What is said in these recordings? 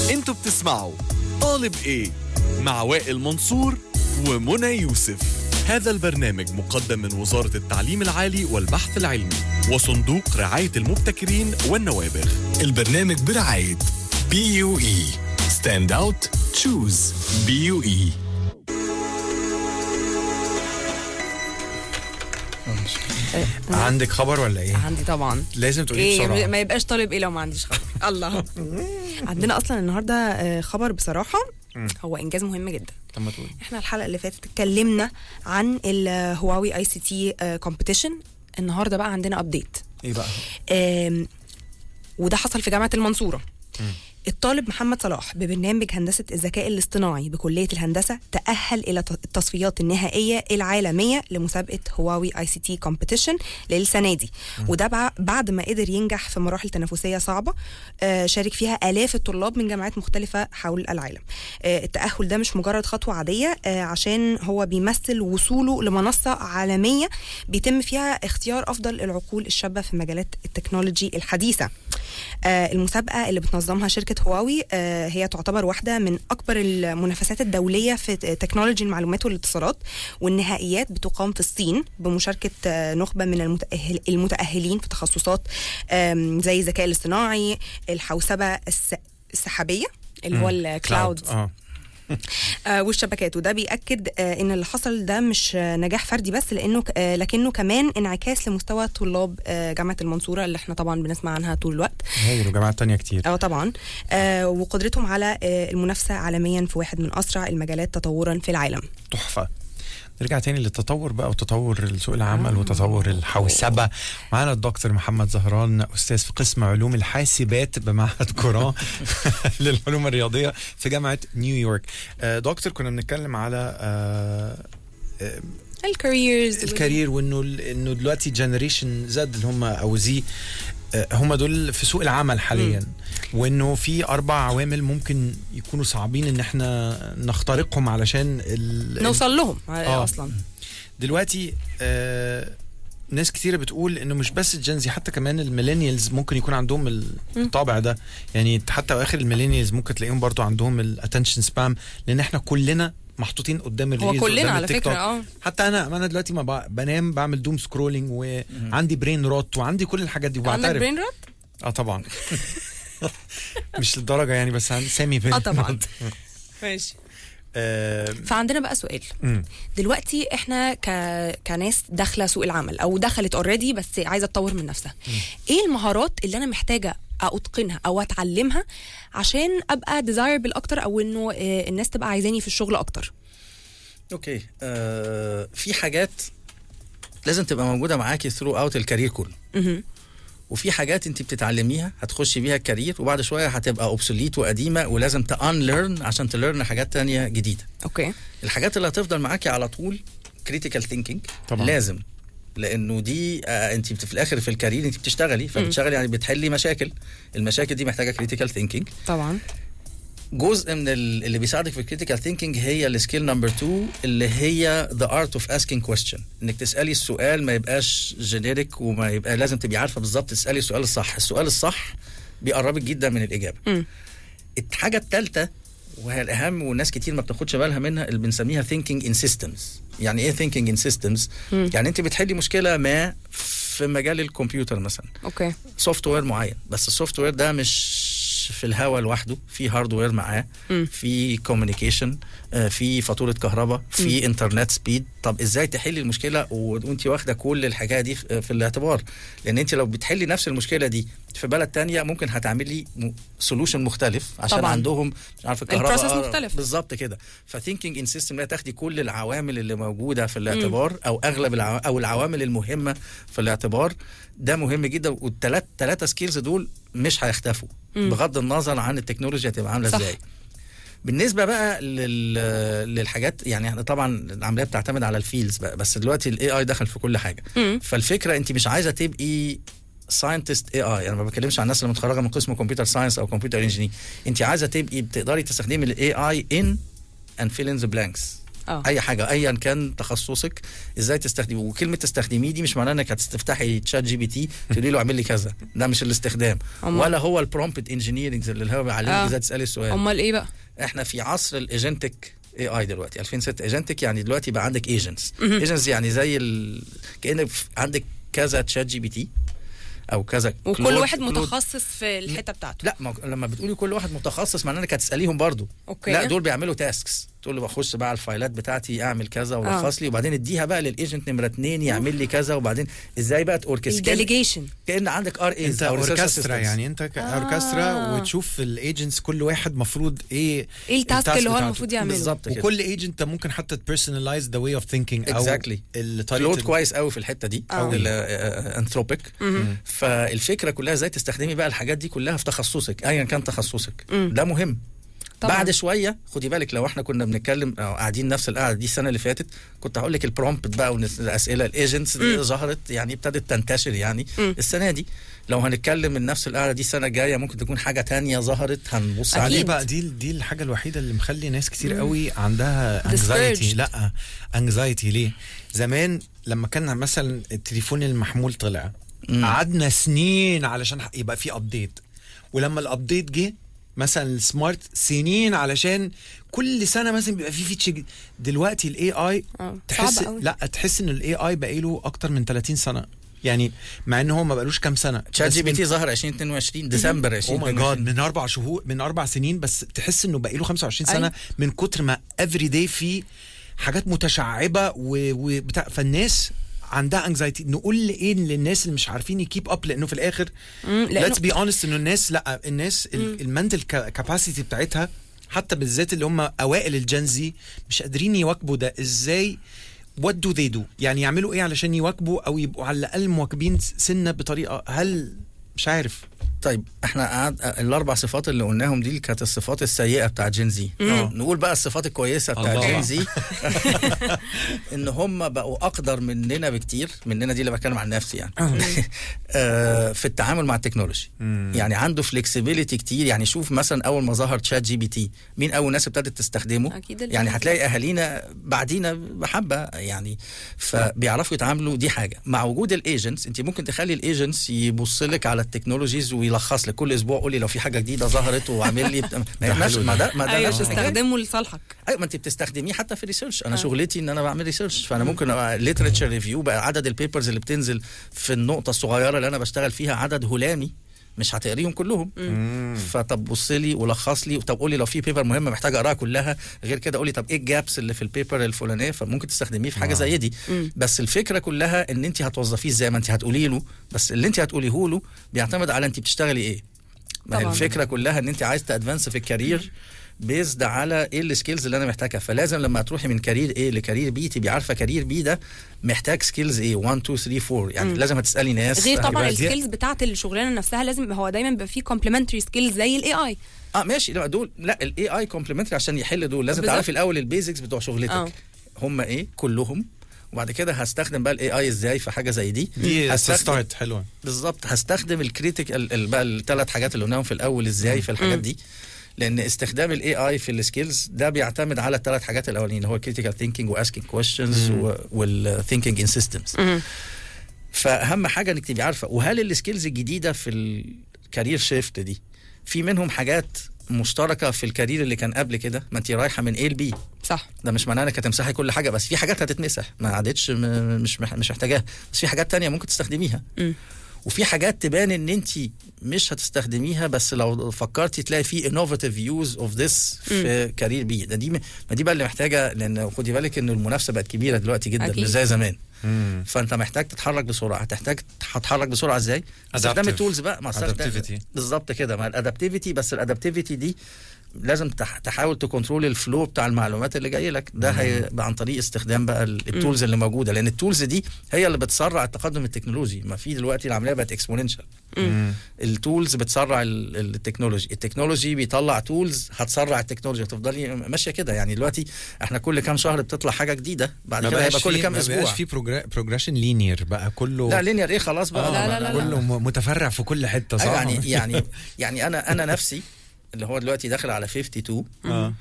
انتوا بتسمعوا طالب ايه مع وائل منصور ومنى يوسف هذا البرنامج مقدم من وزارة التعليم العالي والبحث العلمي وصندوق رعاية المبتكرين والنوابغ البرنامج برعاية بي يو اي ستاند اوت تشوز بي يو اي عندك خبر ولا ايه؟ عندي طبعا لازم تقولي ايه بسرعه ما يبقاش طالب ايه لو ما عنديش خبر الله عندنا اصلا النهارده آه، خبر بصراحه هو انجاز مهم جدا طب ما تقولي احنا الحلقه اللي فاتت اتكلمنا عن الهواوي اي سي تي كومبيتيشن النهارده بقى عندنا ابديت ايه بقى؟ آم، وده حصل في جامعه المنصوره الطالب محمد صلاح ببرنامج هندسة الذكاء الاصطناعي بكلية الهندسة تأهل إلى ت- التصفيات النهائية العالمية لمسابقة هواوي اي سي تي كومبيتيشن للسنة دي وده بع- بعد ما قدر ينجح في مراحل تنافسية صعبة آه، شارك فيها آلاف الطلاب من جامعات مختلفة حول العالم آه، التأهل ده مش مجرد خطوة عادية آه، عشان هو بيمثل وصوله لمنصة عالمية بيتم فيها اختيار أفضل العقول الشابة في مجالات التكنولوجي الحديثة آه، المسابقة اللي بتنظمها شركة هواوي آه، هي تعتبر واحدة من أكبر المنافسات الدولية في ت- تكنولوجي المعلومات والاتصالات والنهائيات بتقام في الصين بمشاركة آه، نخبة من المتأهل المتأهلين في تخصصات آم، زي الذكاء الاصطناعي الحوسبة الس- السحابية اللي هو الكلاود اه آه، والشبكات وده بيأكد آه، ان اللي حصل ده مش آه، نجاح فردي بس لانه ك- آه، لكنه كمان انعكاس لمستوى طلاب آه، جامعه المنصوره اللي احنا طبعا بنسمع عنها طول الوقت هايل وجامعات تانية كتير اه طبعا آه، وقدرتهم على آه، المنافسه عالميا في واحد من اسرع المجالات تطورا في العالم تحفه نرجع تاني للتطور بقى وتطور سوق العمل وتطور الحوسبه معانا الدكتور محمد زهران استاذ في قسم علوم الحاسبات بمعهد كوران للعلوم الرياضيه في جامعه نيويورك آه، دكتور كنا بنتكلم على آه، آه، الكاريرز الكارير وانه انه دلوقتي جنريشن زد اللي هم او زي آه، هم دول في سوق العمل حاليا وانه في اربع عوامل ممكن يكونوا صعبين ان احنا نخترقهم علشان ال- نوصل لهم آه. آه. اصلا دلوقتي آه ناس كتيرة بتقول انه مش بس الجنزي حتى كمان الميلينيالز ممكن يكون عندهم الطابع ده يعني حتى اواخر الميلينيالز ممكن تلاقيهم برضو عندهم الاتنشن سبام لان احنا كلنا محطوطين قدام هو الريلز كلنا قدام على التيك فكره توك. اه حتى انا ما انا دلوقتي ما ب- بنام بعمل دوم سكرولينج وعندي برين روت وعندي كل الحاجات دي عندك وبعترف برين روت؟ اه طبعا مش للدرجه يعني بس عن سامي برين اه طبعا روت. ماشي آه فعندنا بقى سؤال مم. دلوقتي احنا ك... كناس داخله سوق العمل او دخلت اوريدي بس عايزه تطور من نفسها ايه المهارات اللي انا محتاجه اتقنها او اتعلمها عشان ابقى ديزايربل اكتر او انه آه، الناس تبقى عايزاني في الشغل اكتر اوكي آه في حاجات لازم تبقى موجوده معاكي ثرو اوت الكارير كله مهم. وفي حاجات انت بتتعلميها هتخشي بيها الكارير وبعد شويه هتبقى اوبسوليت وقديمه ولازم تان ليرن عشان تليرن حاجات تانية جديده اوكي الحاجات اللي هتفضل معاكي على طول كريتيكال ثينكينج طبعاً. لازم لانه دي آه انت في الاخر في الكارير انت بتشتغلي فبتشتغلي يعني بتحلي مشاكل المشاكل دي محتاجه كريتيكال ثينكينج طبعا جزء من ال- اللي بيساعدك في الكريتيكال ثينكينج هي السكيل نمبر 2 اللي هي ذا ارت اوف اسكينج كويستشن انك تسالي السؤال ما يبقاش جينيريك وما يبقى لازم تبقي عارفه بالظبط تسالي السؤال الصح السؤال الصح بيقربك جدا من الاجابه مم. الحاجه الثالثه وهي الاهم والناس كتير ما بتاخدش بالها منها اللي بنسميها thinking in systems يعني ايه thinking in systems يعني انت بتحلي مشكله ما في مجال الكمبيوتر مثلا اوكي سوفت وير معين بس السوفت وير ده مش في الهوا لوحده في هاردوير معاه مم. في كوميونيكيشن في فاتوره كهرباء في انترنت سبيد طب ازاي تحلي المشكله و- وانت واخده كل الحاجات دي في في الاعتبار لان انت لو بتحلي نفس المشكله دي في بلد تانية ممكن هتعملي سولوشن مختلف عشان طبعاً. عندهم مش عارف الكهرباء البروسيس آه، مختلف. بالظبط كده فثينكينج ان سيستم لا تاخدي كل العوامل اللي موجوده في الاعتبار او اغلب العو... او العوامل المهمه في الاعتبار ده مهم جدا والثلاث ثلاثه سكيلز دول مش هيختفوا بغض النظر عن التكنولوجيا هتبقى عامله صح. ازاي بالنسبه بقى لل... للحاجات يعني احنا طبعا العمليه بتعتمد على الفيلدز بقى بس دلوقتي الاي اي دخل في كل حاجه مم. فالفكره انت مش عايزه تبقي ساينتست اي اي يعني ما بتكلمش عن الناس اللي متخرجه من قسم كمبيوتر ساينس او كمبيوتر انجينير انت عايزه تبقي بتقدري تستخدمي الاي اي ان and fill in the blanks آه. اي حاجه ايا كان تخصصك ازاي تستخدميه وكلمه تستخدميه دي مش معناها انك هتفتحي تشات جي بي تي تقولي له اعمل لي كذا ده مش الاستخدام أمال؟ ولا هو البرومبت انجينيرنج اللي هو علمك آه. ازاي تسالي السؤال امال ايه بقى احنا في عصر الايجنتك اي اي دلوقتي 2006 ايجنتك يعني دلوقتي بقى عندك ايجنتس ايجنتس يعني زي ال... كانك في- عندك كذا تشات جي بي تي او كذا وكل كلود- واحد كلود. متخصص في الحته بتاعته لا ما لما بتقولي كل واحد متخصص معناه انك هتساليهم برضو أوكي. لا دول بيعملوا تاسكس تقول له بخش بقى على الفايلات بتاعتي اعمل كذا ولخص لي وبعدين اديها بقى للايجنت نمره اتنين يعمل لي كذا وبعدين ازاي بقى توركستريت الديليجيشن كان عندك ار ايز انت اوركسترا يعني انت كاوركسترا وتشوف الايجنتس كل واحد مفروض ايه ايه التاسك اللي هو بتاعته. المفروض يعمله بالظبط كده وكل ايجنت ممكن حتى تبيرسونلايز ذا واي اوف ثينكينج او Exactly. الطريقه كلود ال- كويس قوي في الحته دي أوي. انثروبيك فالفكره كلها ازاي تستخدمي بقى الحاجات دي كلها في تخصصك ايا كان تخصصك ده مهم طبعاً. بعد شويه خدي بالك لو احنا كنا بنتكلم او قاعدين نفس القعده دي السنه اللي فاتت كنت هقول لك البرومبت بقى والاسئله الايجنتس دي ظهرت يعني ابتدت تنتشر يعني السنه دي لو هنتكلم من نفس القعده دي السنه الجايه ممكن تكون حاجه تانية ظهرت هنبص أكيد. دي عليها بقى دي دي الحاجه الوحيده اللي مخلي ناس كتير قوي عندها انكزايتي Discouraged. لا انكزايتي ليه زمان لما كان مثلا التليفون المحمول طلع قعدنا سنين علشان ح- يبقى في ابديت ولما الابديت جه مثلا السمارت سنين علشان كل سنه مثلا بيبقى في فيتشر جديد. دلوقتي الاي اي آه، تحس صعب أوي. لا تحس ان الاي اي بقى له اكتر من 30 سنه يعني مع ان هو ما بقالوش كام سنه تشات بس جي بي من- تي ظهر 2022 ديسمبر او ماي 2022 جاد من اربع شهور من اربع سنين بس تحس انه بقى له 25 سنه أيوة. من كتر ما افري داي في حاجات متشعبه و- وبتاع فالناس عندها انكزايتي نقول ايه للناس اللي مش عارفين يكيب اب لانه في الاخر لأنه- ليتس بي اونست انه الناس لا الناس المنتل كاباسيتي بتاعتها حتى بالذات اللي هم اوائل الجنزي مش قادرين يواكبوا ده ازاي وات دو ذي دو يعني يعملوا ايه علشان يواكبوا او يبقوا على الاقل مواكبين سنه بطريقه هل مش عارف طيب احنا قعد الاربع صفات اللي قلناهم دي كانت الصفات السيئه بتاعت جين زي نقول بقى الصفات الكويسه بتاعت الله. جين زي ان هم بقوا اقدر مننا بكتير مننا دي اللي بتكلم عن نفسي يعني آه، في التعامل مع التكنولوجي يعني عنده فلكسبيليتي كتير يعني شوف مثلا اول ما ظهر تشات جي بي تي مين اول ناس ابتدت تستخدمه أكيد ال- يعني هتلاقي اهالينا بعدينا بحبه يعني فبيعرفوا يتعاملوا دي حاجه مع وجود الايجنتس انت ممكن تخلي الايجنتس يبص لك على التكنولوجيز ويلخص لك كل اسبوع قولي لو في حاجه جديده ظهرت واعمل لي بت- ما حلو نفس ده. ما ده ما ده ايوه نفس الحكايه تستخدمه لصالحك ايوه ما انت بتستخدميه حتى في الريسيرش انا شغلتي ان انا بعمل ريسيرش فانا ممكن ليترشر ريفيو بقى عدد البيبرز اللي بتنزل في النقطه الصغيره اللي انا بشتغل فيها عدد هلامي مش هتقريهم كلهم فطب بص لي ولخص لي طب قولي لو في بيبر مهمه محتاج اقراها كلها غير كده قولي طب ايه الجابس اللي في البيبر الفلانيه فممكن تستخدميه في حاجه زي دي بس الفكره كلها ان انت هتوظفيه زي ما انت هتقولي له بس اللي انت هتقوليه له بيعتمد على انت بتشتغلي ايه ما هي طبعاً. الفكره كلها ان انت عايز تادفانس في الكارير بيزد على ايه السكيلز اللي انا محتاجها فلازم لما تروحي من كارير ايه لكارير بي تبقي عارفه كارير بي ده محتاج سكيلز ايه 1 2 3 4 يعني لازم هتسالي ناس غير طبعا هيبقى دي- السكيلز بتاعت الشغلانه نفسها لازم هو دايما بيبقى فيه كومبلمنتري سكيلز زي الاي اي اه ماشي لا دول لا الاي اي كومبلمنتري عشان يحل دول لازم بالظبط. تعرفي الاول البيزكس بتوع شغلتك آه. هم ايه كلهم وبعد كده هستخدم بقى الاي اي ازاي في حاجه زي دي دي هستخدم- ستارت حلوه بالظبط هستخدم الكريتيكال بقى الثلاث حاجات اللي قلناهم في الاول ازاي في الحاجات دي لان استخدام الاي اي في السكيلز ده بيعتمد على الثلاث حاجات الاولانيين هو الكريتيكال ثينكينج واسكينج كويشنز والثينكينج ان سيستمز فاهم حاجه انك تبقي عارفه وهل السكيلز الجديده في الكارير شيفت دي في منهم حاجات مشتركه في الكارير اللي كان قبل كده ما انت رايحه من ايه لبي صح ده مش معناه انك هتمسحي كل حاجه بس في حاجات هتتمسح ما عادتش م- مش مح- مش محتاجاها بس في حاجات تانية ممكن تستخدميها مم. وفي حاجات تبان ان انت مش هتستخدميها بس لو فكرتي تلاقي في انوفيتيف يوز اوف ذس في كارير بي ده دي م- ما دي بقى اللي محتاجه لان خدي بالك ان المنافسه بقت كبيره دلوقتي جدا أكيد. مش زي زمان فانت محتاج تتحرك بسرعه هتحتاج هتتحرك بسرعه ازاي استخدام Adaptive. التولز بقى ما استخدام- Adaptivity. بالظبط كده ما الادابتيفيتي بس الادابتيفيتي دي لازم تح- تحاول تكنترول الفلو بتاع المعلومات اللي جاي لك ده هيبقى عن طريق استخدام بقى ال- التولز اللي موجوده لان التولز دي هي اللي بتسرع التقدم التكنولوجي ما في دلوقتي العمليه بقت اكسبوننشال التولز بتسرع ال- التكنولوجي التكنولوجي بيطلع تولز هتسرع التكنولوجي هتفضلي ماشيه كده يعني دلوقتي احنا كل كام شهر بتطلع حاجه جديده بعد ما كده بقاش هيبقى كل في كام ما اسبوع بقاش في بروجريشن لينير بقى كله لا لينير ايه خلاص بقى آه لا، لا، لا، لا. كله م- متفرع في كل حته صح أيوة يعني يعني يعني انا انا نفسي اللي هو دلوقتي داخل على 52 اه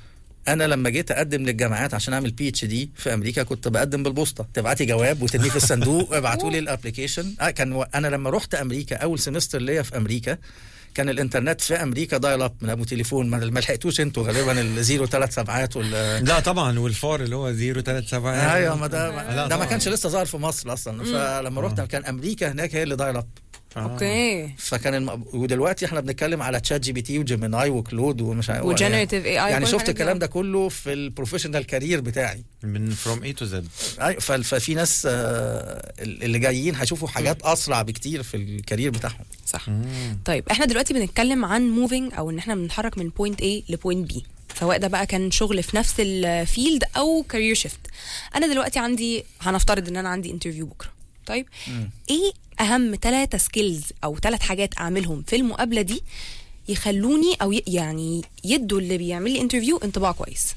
انا لما جيت اقدم للجامعات عشان اعمل بي اتش دي في امريكا كنت بقدم بالبوسطه تبعتي جواب وترميه في الصندوق ابعتوا لي الابلكيشن آه كان و... انا لما رحت امريكا اول سمستر ليا في امريكا كان الانترنت في امريكا دايل اب من ابو تليفون ما ما لحقتوش انتوا غالبا الزيرو ثلاث سبعات وال لا طبعا والفار اللي هو 0 3 7 ايوه ما ده لا ده ما طبعاً. كانش لسه ظاهر في مصر اصلا فلما رحت كان امريكا هناك هي اللي دايل اب اوكي فكان الم... ودلوقتي احنا بنتكلم على تشات جي بي تي وجيميناي وكلود ومش عارف وجنريتيف اي اي يعني شفت الكلام ده كله في البروفيشنال كارير بتاعي من فروم اي تو زد أيوة، ف- ففي ناس آه، اللي جايين هيشوفوا حاجات اسرع بكتير في الكارير بتاعهم صح طيب احنا دلوقتي بنتكلم عن موفينج او ان احنا بنتحرك من بوينت A لبوينت B سواء ده بقى كان شغل في نفس الفيلد او كارير شيفت انا دلوقتي عندي هنفترض ان انا عندي انترفيو بكره طيب ايه اهم ثلاثة سكيلز او ثلاث حاجات اعملهم في المقابله دي يخلوني او ي- يعني يدوا اللي بيعمل لي انترفيو انطباع كويس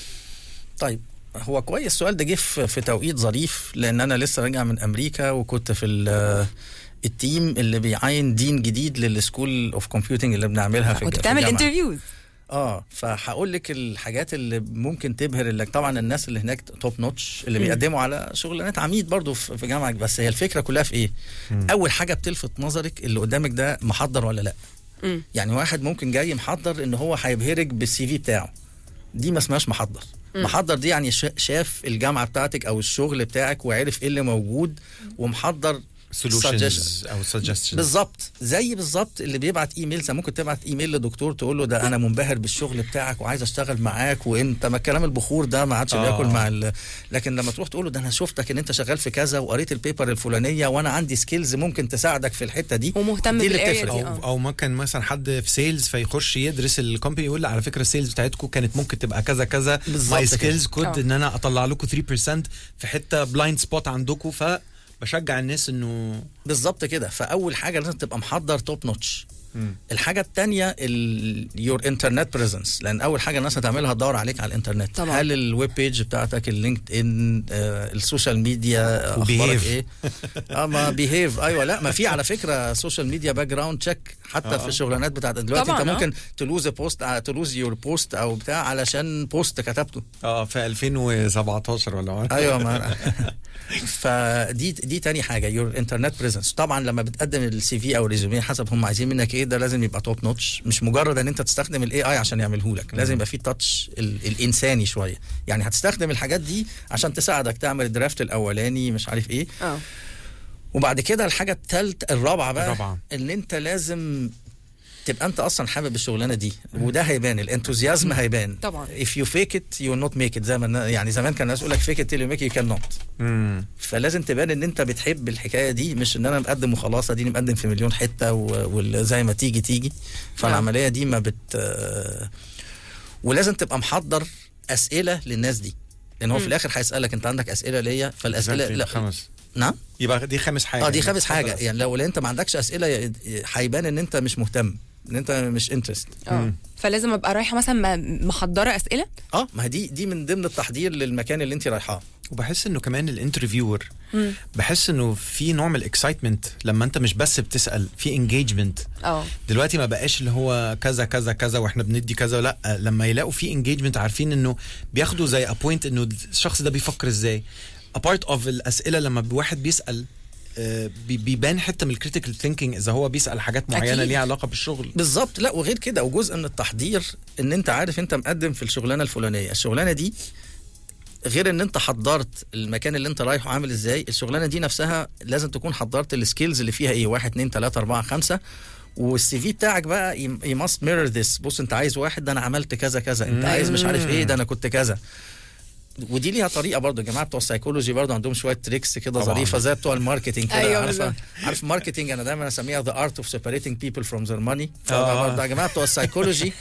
طيب هو كويس السؤال ده جه في في توقيت ظريف لان انا لسه راجع من امريكا وكنت في ال- التيم اللي بيعين دين جديد للسكول اوف كومبيوتنج اللي بنعملها في كنت في بتعمل الجامعة. انترفيوز اه فهقول لك الحاجات اللي ممكن تبهر اللي طبعا الناس اللي هناك توب نوتش اللي بيقدموا على شغلانات عميد برضو في في جامعه بس هي الفكره كلها في ايه؟ اول حاجه بتلفت نظرك اللي قدامك ده محضر ولا لا؟ مم. يعني واحد ممكن جاي محضر ان هو هيبهرك بالسي في بتاعه دي ما اسمهاش محضر محضر دي يعني شا- شاف الجامعه بتاعتك او الشغل بتاعك وعرف ايه اللي موجود ومحضر سولوشنز او سجستشنز بالظبط زي بالظبط اللي بيبعت ايميل زي ممكن تبعت ايميل لدكتور تقول له ده انا منبهر بالشغل بتاعك وعايز اشتغل معاك وانت ما الكلام البخور ده ما عادش آه. بياكل مع ال... لكن لما تروح تقول له ده انا شفتك ان انت شغال في كذا وقريت البيبر الفلانيه وانا عندي سكيلز ممكن تساعدك في الحته دي ومهتم دي اللي بالاريا بتفرق. دي او اه او ممكن مثلا حد في سيلز فيخش يدرس الكومباني يقول لا على فكره السيلز بتاعتكم كانت ممكن تبقى كذا كذا بالظبط ماي كده. سكيلز كود آه. ان انا اطلع لكم 3% في حته بلايند سبوت عندكم فبشجع الناس انه بالظبط كده فاول حاجه لازم تبقى محضر توب نوتش الحاجة التانية يور انترنت بريزنس لأن أول حاجة الناس هتعملها تدور عليك على الإنترنت طبعا. هل الويب بيج بتاعتك اللينكد إن آه السوشيال ميديا آه، أخبارك وبيهيف. إيه اه ما بيهيف أيوة لا ما في على فكرة سوشيال ميديا باك جراوند تشيك حتى آه. في الشغلانات بتاعت دلوقتي طبعاً، أنت آه. ممكن تلوز بوست تلوز يور بوست أو بتاع علشان بوست كتبته اه في 2017 ولا ما ايوه ما فدي دي تاني حاجه يور انترنت بريزنس طبعا لما بتقدم السي في او الريزومي حسب هم عايزين منك ايه ده لازم يبقى توب نوتش مش مجرد ان انت تستخدم الاي اي عشان يعمله لك لازم يبقى فيه تاتش الانساني شويه يعني هتستخدم الحاجات دي عشان تساعدك تعمل الدرافت الاولاني مش عارف ايه اه وبعد كده الحاجه الثالثه الرابعه بقى الرابعة. ان انت لازم تبقى انت اصلا حابب الشغلانه دي وده هيبان الانثوزيازم هيبان طبعا. if you fake it you will not make it زي ما النا- يعني زمان كان الناس يقول لك fake it till you make it you cannot مم. فلازم تبان ان انت بتحب الحكايه دي مش ان انا مقدم وخلاص اديني مقدم في مليون حته و- وزي ما تيجي تيجي فالعمليه دي ما بت آه، ولازم تبقى محضر اسئله للناس دي لان هو في الاخر هيسالك انت عندك اسئله ليا فالاسئله Exactly. لا خمس نعم يبقى دي خامس حاجه اه دي خامس اتفضل. حاجه يعني لو انت ما عندكش اسئله ي- هيبان ان انت مش مهتم ان انت مش انترست اه فلازم ابقى رايحه مثلا م- محضره اسئله اه ما هي دي دي من ضمن التحضير للمكان اللي انت رايحاه وبحس انه كمان الانترفيور بحس انه في نوع من الاكسايتمنت لما انت مش بس بتسال في انجيجمنت اه دلوقتي ما بقاش اللي هو كذا كذا كذا واحنا بندي كذا لا لما يلاقوا في انجيجمنت عارفين انه بياخدوا زي ابوينت انه الشخص ده بيفكر ازاي ابارت اوف الاسئله لما واحد بيسال آه، بي- بيبان حته من الكريتيكال ثينكينج اذا هو بيسال حاجات معينه أكيد. ليها علاقه بالشغل بالظبط لا وغير كده وجزء من التحضير ان انت عارف انت مقدم في الشغلانه الفلانيه الشغلانه دي غير ان انت حضرت المكان اللي انت رايحه عامل ازاي الشغلانه دي نفسها لازم تكون حضرت السكيلز اللي فيها ايه واحد اتنين تلاته اربعه خمسه والسي في بتاعك بقى يو ماست ميرور ذس بص انت عايز واحد ده انا عملت كذا كذا انت عايز مش عارف ايه ده انا كنت كذا ودي ليها طريقه برضه الجماعه بتوع السايكولوجي برضه عندهم شويه تريكس كده طبعاً. ظريفه زي بتوع الماركتنج كده أيوة عارفه بالظبط. عارف ماركتنج انا دايما اسميها ذا ارت اوف سيبريتنج بيبل فروم ذير ماني آه. فبرضه يا جماعه بتوع السايكولوجي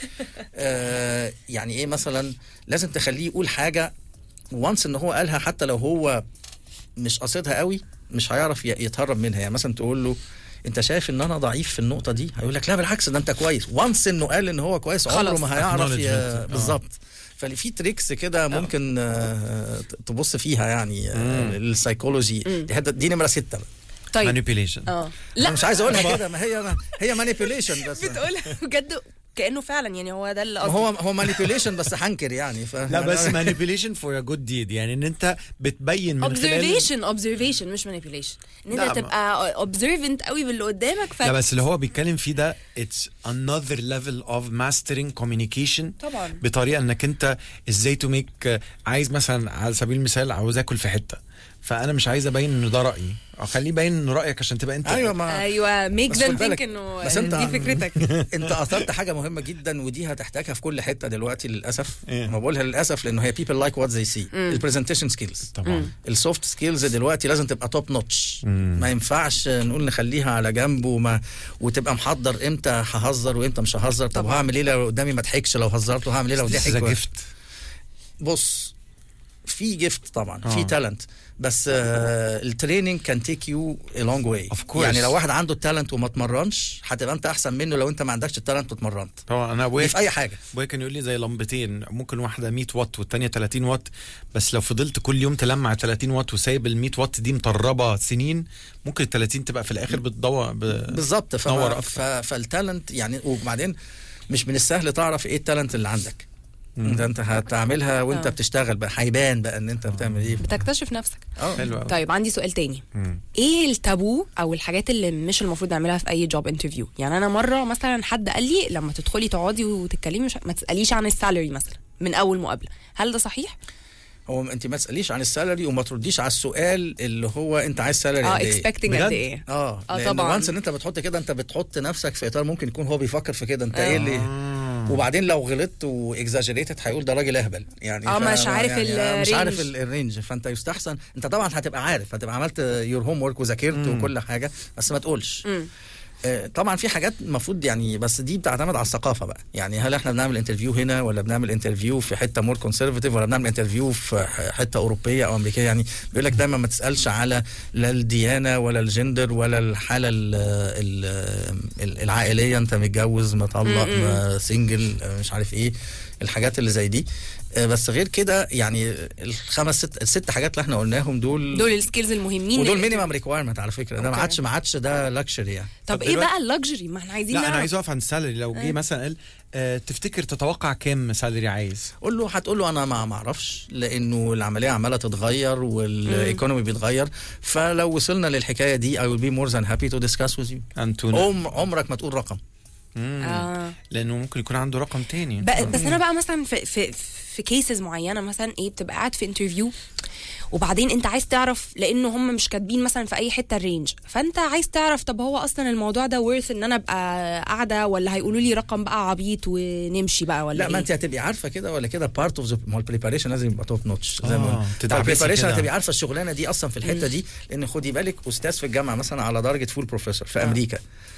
آه يعني ايه مثلا لازم تخليه يقول حاجه وانس ان هو قالها حتى لو هو مش قاصدها قوي مش هيعرف ي- يتهرب منها يعني مثلا تقول له انت شايف ان انا ضعيف في النقطه دي هيقول لك لا بالعكس ده انت كويس وانس انه قال ان هو كويس عمره خلاص. ما هيعرف ي... Acknowledgement. آه. بالظبط ففي تريكس كده ممكن آه، تبص فيها يعني آه، السايكولوجي دي, حتة- دي نمره سته بقى. طيب مانيبيوليشن اه انا مش عايز اقولها كده ما هي هي مانيبيوليشن بس بتقولها بجد كانه فعلا يعني هو ده اللي ما قصدي هو هو مانيبيوليشن بس هنكر يعني ف لا بس manipulation for a good deed يعني ان انت بتبين من خلال observation observation مش manipulation ان لا، انت ما- تبقى observant قوي باللي قدامك ف لا بس اللي هو بيتكلم فيه ده it's another level of mastering communication طبعا. بطريقه انك انت ازاي تو ميك عايز مثلا على سبيل المثال عاوز اكل في حته فانا مش عايز ابين ان ده رايي اخليه يبين انه رايك عشان تبقى انت ايوه ما ايوه ميك بس them خد think بالك، انه بس انت دي فكرتك انت اثرت حاجه مهمه جدا ودي هتحتاجها في كل حته دلوقتي للاسف ايه؟ ما بقولها للاسف لانه هي people like what they see البرزنتيشن سكيلز طبعا السوفت سكيلز دلوقتي لازم تبقى توب نوتش ما ينفعش نقول نخليها على جنب وما وتبقى محضر امتى ههزر وامتى مش ههزر طب طبعا. هعمل ايه لو قدامي ما ضحكش لو هزرت وهعمل ايه لو This is ضحك a و- gift بص في جيفت طبعا آه. في تالنت بس آه التريننج كان تيك يو ا لونج واي Of course. يعني لو واحد عنده التالنت وما اتمرنش هتبقى انت احسن منه لو انت ما عندكش التالنت واتمرنت طبعا انا دي ابويا في اي حاجه ابويا كان يقول لي زي لمبتين ممكن واحده 100 واط والتانيه 30 واط بس لو فضلت كل يوم تلمع 30 واط وسايب ال 100 واط دي مطربه سنين ممكن ال 30 تبقى في الاخر بتدور ب... بالظبط تنور فما- أكتر. ف- فالتالنت يعني وبعدين مش من السهل تعرف ايه التالنت اللي عندك ده انت هتعملها وانت آه. بتشتغل بقى هيبان بقى ان انت بتعمل ايه بتكتشف نفسك اه حلو قوي طيب عندي سؤال تاني مم. ايه التابو او الحاجات اللي مش المفروض نعملها في اي جوب انترفيو يعني انا مره مثلا حد قال لي لما تدخلي تقعدي وتتكلمي مش ما تساليش عن السالري مثلا من اول مقابله هل ده صحيح هو انت ما تساليش عن السالري وما ترديش على السؤال اللي هو انت عايز سالري اه قد ايه اكسبكتنج بجد؟ قد ايه اه آه لان طبعاً. وانس ان انت بتحط كده انت بتحط نفسك في اطار ممكن يكون هو بيفكر في كده انت ايه اللي آه. وبعدين لو غلطت واكزاجريتد هيقول ده راجل اهبل يعني آه، ف- مش عارف يعني مش عارف الرينج. ال- الرينج فانت يستحسن انت طبعا هتبقى عارف هتبقى عملت يور هوم ورك وذاكرت وكل حاجه بس ما تقولش مم. آه، طبعا في حاجات المفروض يعني بس دي بتعتمد على الثقافه بقى يعني هل احنا بنعمل انترفيو هنا ولا بنعمل انترفيو في حته مور كونسرفاتيف ولا بنعمل انترفيو في حته اوروبيه او امريكيه يعني بيقول لك دايما ما تسالش على لا الديانه ولا الجندر ولا الحاله ال ال ال العائليه انت متجوز مطلق ما سنجل آه، مش عارف ايه الحاجات اللي زي دي آه، بس غير كده يعني الخمس ست الست حاجات اللي احنا قلناهم دول دول السكيلز المهمين ودول لل- مينيمم ريكوايرمنت على فكره ده ما أوكي. عادش ما عادش ده لاكشري يعني طب طب ايه دلوقتي- بقى اللكجري ما احنا عايزين لا انا نعرف. عايز اقف عند السالري لو جه مثلا قال آه تفتكر تتوقع كام سالري عايز قول له هتقول له انا ما ما اعرفش لانه العمليه عماله تتغير والايكونومي بيتغير فلو وصلنا للحكايه دي I will be more than happy to discuss with you انتونا عم عمرك ما تقول رقم مم. آه. لانه ممكن يكون عنده رقم تاني ب- بس انا بقى مثلا في في في كيسز معينه مثلا ايه بتبقى قاعد في انترفيو وبعدين انت عايز تعرف لانه هم مش كاتبين مثلا في اي حته الرينج فانت عايز تعرف طب هو اصلا الموضوع ده ورث ان انا ابقى قاعده ولا هيقولوا لي رقم بقى عبيط ونمشي بقى ولا لا ما إيه؟ انت هتبقي عارفه كده ولا كده بارت اوف ذا ما هو البريباريشن لازم يبقى توب نوتش زي آه، ما تدعبسي البريباريشن كده. هتبقي عارفه الشغلانه دي اصلا في الحته دي لان خدي بالك استاذ في الجامعه مثلا على درجه فول بروفيسور في امريكا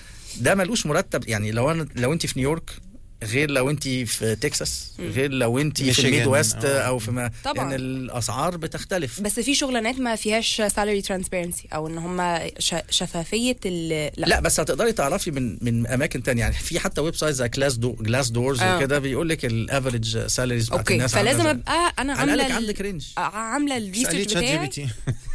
ده ملوش مرتب يعني لو انا لو انت في نيويورك غير لو انت في تكساس غير لو انت في ميشيغان، الميد ويست آه. او في ما طبعا. يعني الاسعار بتختلف بس في شغلانات ما فيهاش سالري ترانسبيرنسي او ان هم شفافيه ال لا, لا بس هتقدري تعرفي من من اماكن تانية يعني في حتى ويب سايت زي كلاس دو جلاس دورز آه. وكده بيقول لك الافريج سالاريز بتاعت اوكي الناس عاملة فلازم ازاي. ابقى انا على عامله الأقل ال- عندك رينج آه، عامله اسالي الريسيرش تشات جي بي بتاعي تي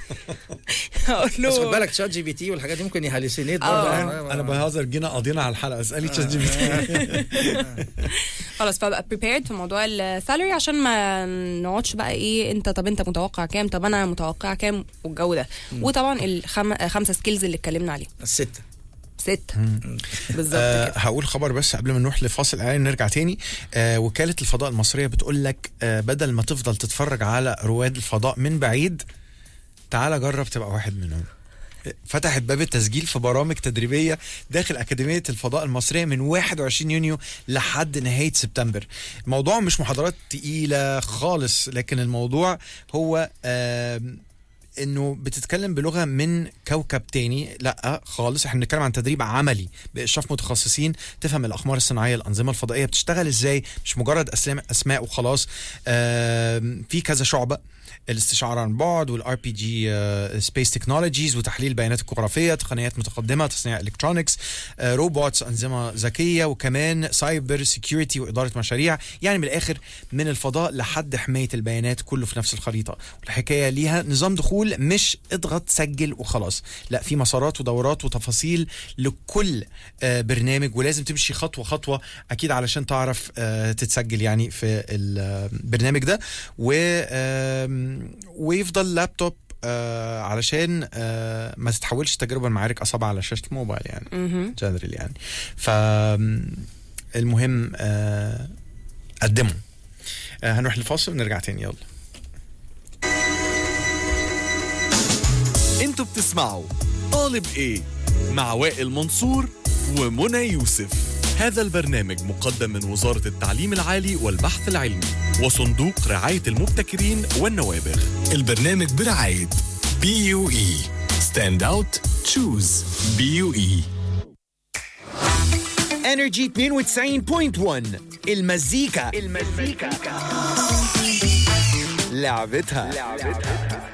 اقول بس خد له بالك تشات جي بي تي والحاجات دي ممكن يهاليسينيت آه. برضه انا بهزر جينا قضينا على الحلقه اسالي تشات جي بي تي خلاص فبقى prepared في موضوع السالري عشان ما نقعدش بقى ايه انت طب انت متوقع كام طب انا متوقع كام والجو ده وطبعا الخمسه سكيلز اللي اتكلمنا عليهم الستة ستة بالظبط آه كده هقول خبر بس قبل ما نروح لفاصل اعلان نرجع تاني آه وكاله الفضاء المصريه بتقول لك آه بدل ما تفضل تتفرج على رواد الفضاء من بعيد تعال جرب تبقى واحد منهم فتحت باب التسجيل في برامج تدريبيه داخل اكاديميه الفضاء المصريه من 21 يونيو لحد نهايه سبتمبر. الموضوع مش محاضرات تقيله خالص لكن الموضوع هو آم، انه بتتكلم بلغه من كوكب تاني لا خالص احنا بنتكلم عن تدريب عملي باشراف متخصصين تفهم الاقمار الصناعيه الانظمه الفضائيه بتشتغل ازاي مش مجرد اسماء اسماء وخلاص آم، في كذا شعبه الاستشعار عن بعد والار بي جي سبيس تكنولوجيز وتحليل بيانات الجغرافيه تقنيات متقدمه تصنيع الكترونكس روبوتس انظمه ذكيه وكمان سايبر سيكيورتي واداره مشاريع يعني من الاخر من الفضاء لحد حمايه البيانات كله في نفس الخريطه والحكايه ليها نظام دخول مش اضغط سجل وخلاص لا في مسارات ودورات وتفاصيل لكل آه، برنامج ولازم تمشي خطوه خطوه اكيد علشان تعرف آه، تتسجل يعني في البرنامج ده و آم، ويفضل لابتوب آه علشان آه ما تتحولش تجربه المعارك اصابع على شاشه الموبايل يعني جنرال يعني ف المهم آه قدموا آه هنروح للفاصل ونرجع تاني يلا انتوا بتسمعوا طالب ايه مع وائل منصور ومنى يوسف هذا البرنامج مقدم من وزارة التعليم العالي والبحث العلمي وصندوق رعاية المبتكرين والنوابغ البرنامج برعاية بي يو اي ستاند اوت تشوز بي يو اي انرجي 92.1 المزيكا المزيكا لعبتها لعبتها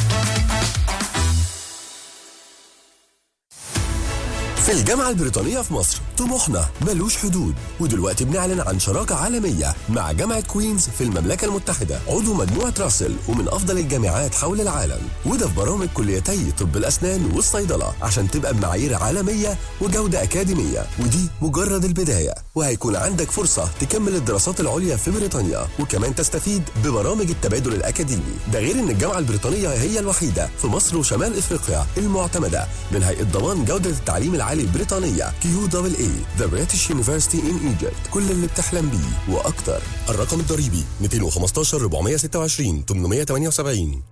في الجامعة البريطانية في مصر طموحنا ملوش حدود ودلوقتي بنعلن عن شراكة عالمية مع جامعة كوينز في المملكة المتحدة عضو مجموعة راسل ومن أفضل الجامعات حول العالم وده في برامج كليتي طب الأسنان والصيدلة عشان تبقى بمعايير عالمية وجودة أكاديمية ودي مجرد البداية وهيكون عندك فرصة تكمل الدراسات العليا في بريطانيا وكمان تستفيد ببرامج التبادل الأكاديمي ده غير إن الجامعة البريطانية هي الوحيدة في مصر وشمال إفريقيا المعتمدة من هيئة ضمان جودة التعليم العالي البريطانية كيو دبل اي The British University in Egypt كل اللي بتحلم بيه وأكتر الرقم الضريبي 215 426 878